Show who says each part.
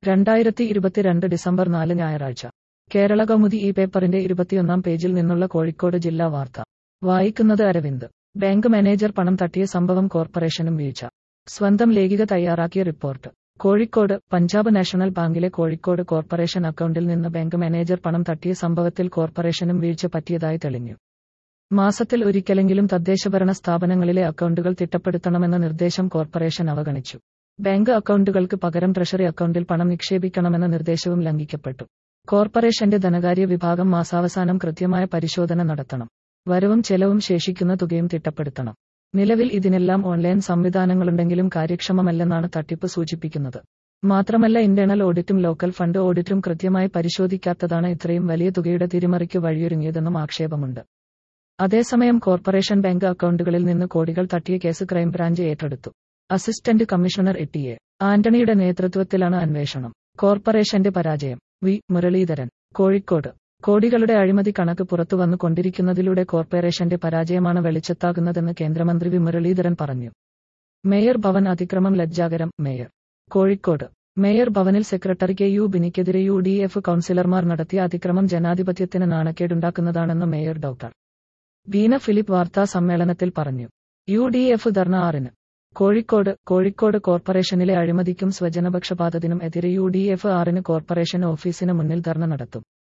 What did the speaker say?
Speaker 1: രണ്ടായിരത്തി ഇരുപത്തിരണ്ട് ഡിസംബർ നാല് ഞായറാഴ്ച കേരള കൗമുദി ഈ പേപ്പറിന്റെ ഇരുപത്തിയൊന്നാം പേജിൽ നിന്നുള്ള കോഴിക്കോട് ജില്ലാ വാർത്ത വായിക്കുന്നത് അരവിന്ദ് ബാങ്ക് മാനേജർ പണം തട്ടിയ സംഭവം കോർപ്പറേഷനും വീഴ്ച സ്വന്തം ലേഖിക തയ്യാറാക്കിയ റിപ്പോർട്ട് കോഴിക്കോട് പഞ്ചാബ് നാഷണൽ ബാങ്കിലെ കോഴിക്കോട് കോർപ്പറേഷൻ അക്കൗണ്ടിൽ നിന്ന് ബാങ്ക് മാനേജർ പണം തട്ടിയ സംഭവത്തിൽ കോർപ്പറേഷനും വീഴ്ച പറ്റിയതായി തെളിഞ്ഞു മാസത്തിൽ ഒരിക്കലെങ്കിലും തദ്ദേശഭരണ സ്ഥാപനങ്ങളിലെ അക്കൗണ്ടുകൾ തിട്ടപ്പെടുത്തണമെന്ന നിർദ്ദേശം കോർപ്പറേഷൻ അവഗണിച്ചു ബാങ്ക് അക്കൗണ്ടുകൾക്ക് പകരം ട്രഷറി അക്കൗണ്ടിൽ പണം നിക്ഷേപിക്കണമെന്ന നിർദ്ദേശവും ലംഘിക്കപ്പെട്ടു കോർപ്പറേഷന്റെ ധനകാര്യ വിഭാഗം മാസാവസാനം കൃത്യമായ പരിശോധന നടത്തണം വരവും ചെലവും ശേഷിക്കുന്ന തുകയും തിട്ടപ്പെടുത്തണം നിലവിൽ ഇതിനെല്ലാം ഓൺലൈൻ സംവിധാനങ്ങളുണ്ടെങ്കിലും കാര്യക്ഷമമല്ലെന്നാണ് തട്ടിപ്പ് സൂചിപ്പിക്കുന്നത് മാത്രമല്ല ഇന്റേണൽ ഓഡിറ്റും ലോക്കൽ ഫണ്ട് ഓഡിറ്റും കൃത്യമായി പരിശോധിക്കാത്തതാണ് ഇത്രയും വലിയ തുകയുടെ തിരിമറിക്ക് വഴിയൊരുങ്ങിയതെന്നും ആക്ഷേപമുണ്ട് അതേസമയം കോർപ്പറേഷൻ ബാങ്ക് അക്കൗണ്ടുകളിൽ നിന്ന് കോടികൾ തട്ടിയ കേസ് ക്രൈംബ്രാഞ്ച് ഏറ്റെടുത്തു assistant commissioner A T A ആന്റണിയുടെ നേതൃത്വത്തിലാണ് അന്വേഷണം കോർപ്പറേഷന്റെ പരാജയം വി മുരളീധരൻ കോഴിക്കോട് കോടികളുടെ അഴിമതി കണക്ക് പുറത്തുവന്നു കൊണ്ടിരിക്കുന്നതിലൂടെ കോർപ്പറേഷന്റെ പരാജയമാണ് വെളിച്ചത്താകുന്നതെന്ന് കേന്ദ്രമന്ത്രി വി മുരളീധരൻ പറഞ്ഞു മേയർ ഭവൻ അതിക്രമം ലജ്ജാകരം മേയർ കോഴിക്കോട് മേയർ ഭവനിൽ സെക്രട്ടറി കെ യു ബിനിക്കെതിരെ യു ഡി എഫ് കൌൺസിലർമാർ നടത്തിയ അതിക്രമം ജനാധിപത്യത്തിന് നാണക്കേടുണ്ടാക്കുന്നതാണെന്ന് മേയർ ഡോക്ടർ ബീന ഫിലിപ്പ് വാർത്താ സമ്മേളനത്തിൽ പറഞ്ഞു യു ഡി എഫ് ധർണ ആറിന് കോഴിക്കോട് കോഴിക്കോട് കോർപ്പറേഷനിലെ അഴിമതിക്കും സ്വജനപക്ഷപാതത്തിനും എതിരെ യു ഡി എഫ് ആറിന് കോർപ്പറേഷൻ ഓഫീസിന് മുന്നിൽ ധർണ നടത്തും